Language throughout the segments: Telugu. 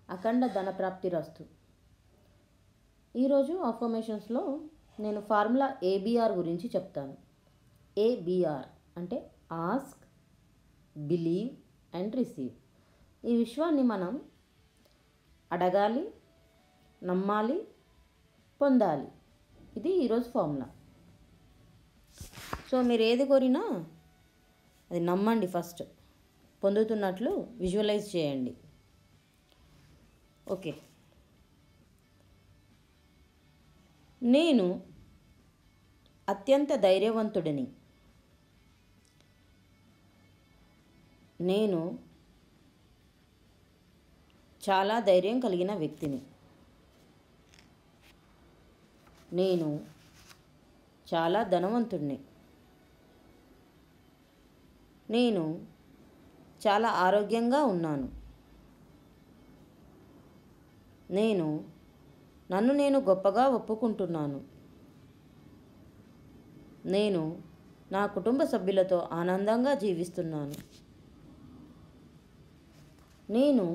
అఖండ ధన ప్రాప్తి రస్తు ఈరోజు అఫర్మేషన్స్లో నేను ఫార్ములా ఏబిఆర్ గురించి చెప్తాను ఏబిఆర్ అంటే ఆస్క్ బిలీవ్ అండ్ రిసీవ్ ఈ విశ్వాన్ని మనం అడగాలి నమ్మాలి పొందాలి ఇది ఈరోజు ఫార్ములా సో మీరు ఏది కోరినా అది నమ్మండి ఫస్ట్ పొందుతున్నట్లు విజువలైజ్ చేయండి ఓకే నేను అత్యంత ధైర్యవంతుడిని నేను చాలా ధైర్యం కలిగిన వ్యక్తిని నేను చాలా ధనవంతుడిని నేను చాలా ఆరోగ్యంగా ఉన్నాను నేను నన్ను నేను గొప్పగా ఒప్పుకుంటున్నాను నేను నా కుటుంబ సభ్యులతో ఆనందంగా జీవిస్తున్నాను నేను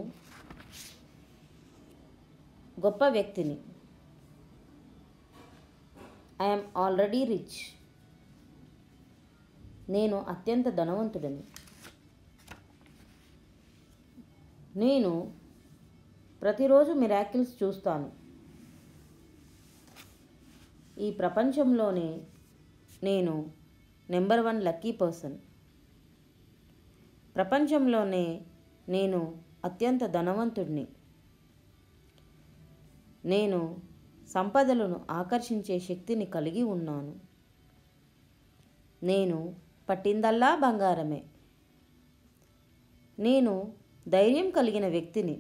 గొప్ప వ్యక్తిని ఐఎమ్ ఆల్రెడీ రిచ్ నేను అత్యంత ధనవంతుడిని నేను ప్రతిరోజు మిరాకిల్స్ చూస్తాను ఈ ప్రపంచంలోనే నేను నెంబర్ వన్ లక్కీ పర్సన్ ప్రపంచంలోనే నేను అత్యంత ధనవంతుడిని నేను సంపదలను ఆకర్షించే శక్తిని కలిగి ఉన్నాను నేను పట్టిందల్లా బంగారమే నేను ధైర్యం కలిగిన వ్యక్తిని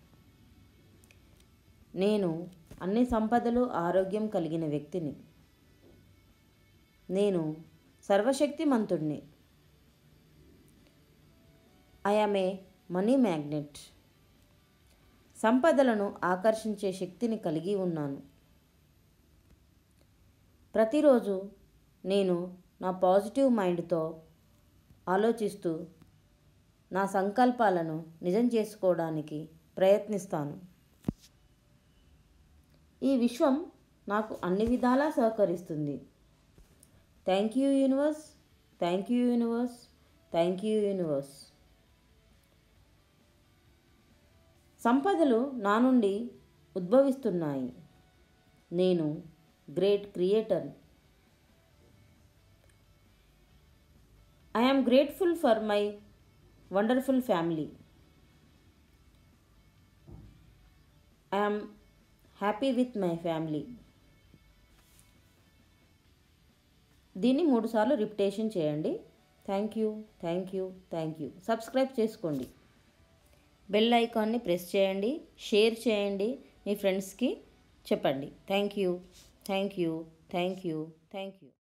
నేను అన్ని సంపదలు ఆరోగ్యం కలిగిన వ్యక్తిని నేను సర్వశక్తిమంతుడిని ఐఎమ్ ఏ మనీ మ్యాగ్నెట్ సంపదలను ఆకర్షించే శక్తిని కలిగి ఉన్నాను ప్రతిరోజు నేను నా పాజిటివ్ మైండ్తో ఆలోచిస్తూ నా సంకల్పాలను నిజం చేసుకోవడానికి ప్రయత్నిస్తాను ఈ విశ్వం నాకు అన్ని విధాలా సహకరిస్తుంది thank you universe thank you universe thank you universe సంపదలు నా నుండి ఉద్భవిస్తున్నాయి నేను great creator I am grateful for my wonderful family I am happy with my family దీన్ని మూడుసార్లు రిపిటేషన్ చేయండి thank you thank you thank you subscribe చేసుకోండి బెల్ ఐకాన్ని ప్రెస్ చేయండి షేర్ చేయండి మీ ఫ్రెండ్స్కి చెప్పండి thank you thank you thank you thank you